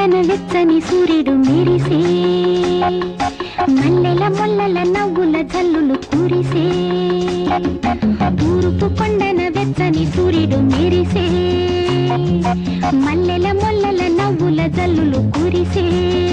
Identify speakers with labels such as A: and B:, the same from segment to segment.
A: కొండన వెచ్చని సూర్యుడు మెరిసే మల్లెల మొల్లల నవ్వుల జల్లులు కురిసే తూర్పు కొండన వెచ్చని సూర్యుడు మెరిసే మల్లెల మొల్లల నవ్వుల జల్లులు కురిసే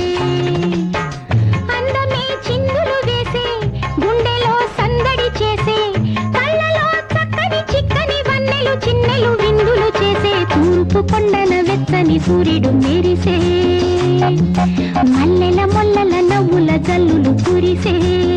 A: అందమే చిందులు వేసే గుండెలో సందడి చేసే కళ్ళలో చక్కని చిక్కని వన్నెలు చిన్నెలు విందులు చేసే తూర్పు కొండన వెచ్చని సూర్యుడు మెరిసే మల్లెల మొల్లల నవ్వుల జల్లులు కురిసే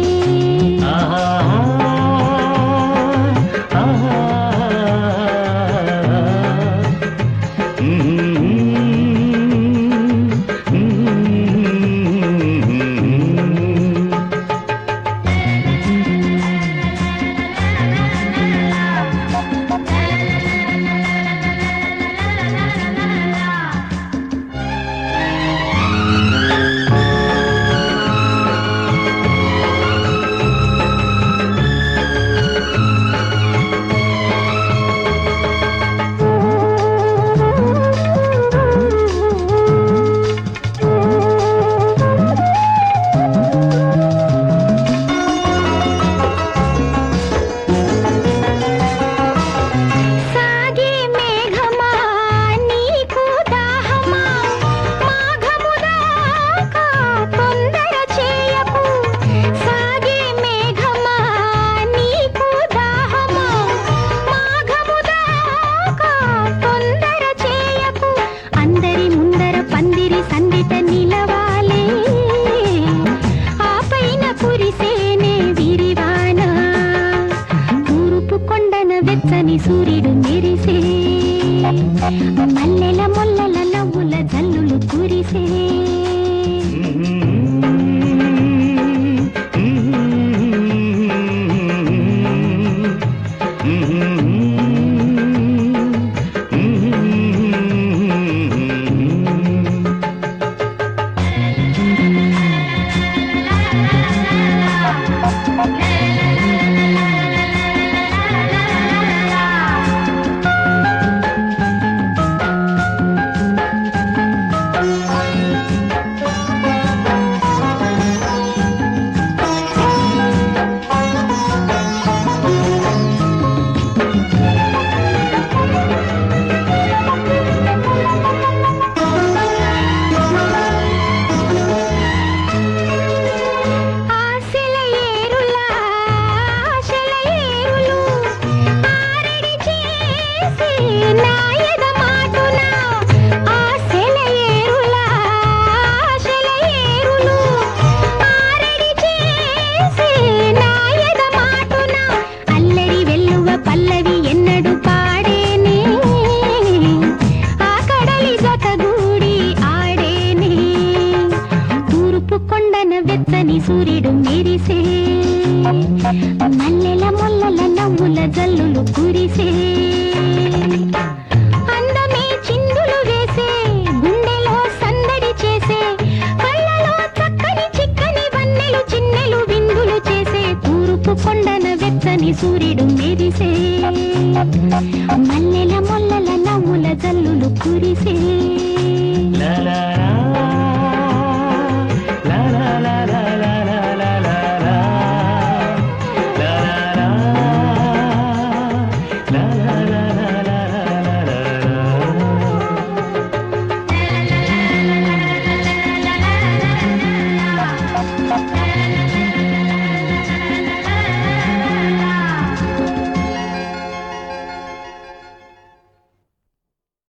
A: సాగే మేఘమా నీకు దాహమా మాఘము దాకా తొందర చేయకు సాగే మేఘమా నీకు దాహమా మాఘము దాకా తొందర చేయకు అందరి ముందర పందిరి సందిట నిలవాలే ఆ పైన కురిసేనే విరివానా తూర్పు కొండన వెచ్చని సూర్యుడు మెరిసే మల్లెల మొల్లల నవ్వుల జల్లులు కురిసే ఆశల ఏరులా ఆశల ఏరులు ఆరడి చేసి నా ఎదమాటున ఆశల ఏరులా ఆశల ఏరులు ఆరడి చేసి నా ఎదమాటున అల్లరి వెల్లువ పల్లవి ఎన్నడు పాడేనే ఆ కడలి జతగూడి ఆడేనే తూర్పు కొండన వెచ్చని సూర్యుడు మెరిసే మల్లెల మొల్లల నవ్వుల జల్లులు కురిసే అందమే చిందులు వేసే గుండెలో సందడి చేసే కళ్ళలో చక్కని చిక్కని వన్నెలు చిన్నెలు విందులు చేసే తూర్పు కొండన వెచ్చని సూర్యుడు మెరిసే మల్లెల మొల్లల నవ్వుల జల్లులు కురిసే
B: La la la